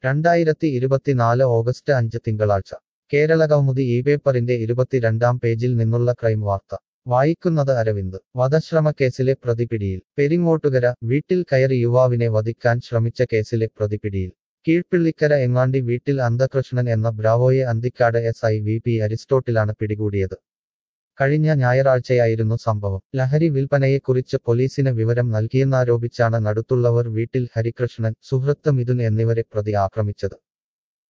രണ്ടായിരത്തി ഇരുപത്തിനാല് ഓഗസ്റ്റ് അഞ്ച് തിങ്കളാഴ്ച കേരളകൗമുദി ഈ പേപ്പറിന്റെ ഇരുപത്തിരണ്ടാം പേജിൽ നിന്നുള്ള ക്രൈം വാർത്ത വായിക്കുന്നത് അരവിന്ദ് വധശ്രമക്കേസിലെ പ്രതി പിടിയിൽ പെരിങ്ങോട്ടുകര വീട്ടിൽ കയറി യുവാവിനെ വധിക്കാൻ ശ്രമിച്ച കേസിലെ പ്രതി പിടിയിൽ കീഴ്പിള്ളിക്കര എങ്ങാണ്ടി വീട്ടിൽ അന്തകൃഷ്ണൻ എന്ന ബ്രാവോയെ Anthikad S I V P അരിസ്റ്റോട്ടിലാണ് പിടികൂടിയത് കഴിഞ്ഞ ഞായറാഴ്ചയായിരുന്നു സംഭവം ലഹരി വിൽപ്പനയെക്കുറിച്ച് പോലീസിന് വിവരം നൽകിയെന്നാരോപിച്ചാണ് നടുത്തുള്ളവർ വീട്ടിൽ ഹരികൃഷ്ണൻ സുഹൃത്ത് മിഥുൻ എന്നിവരെ പ്രതി ആക്രമിച്ചത്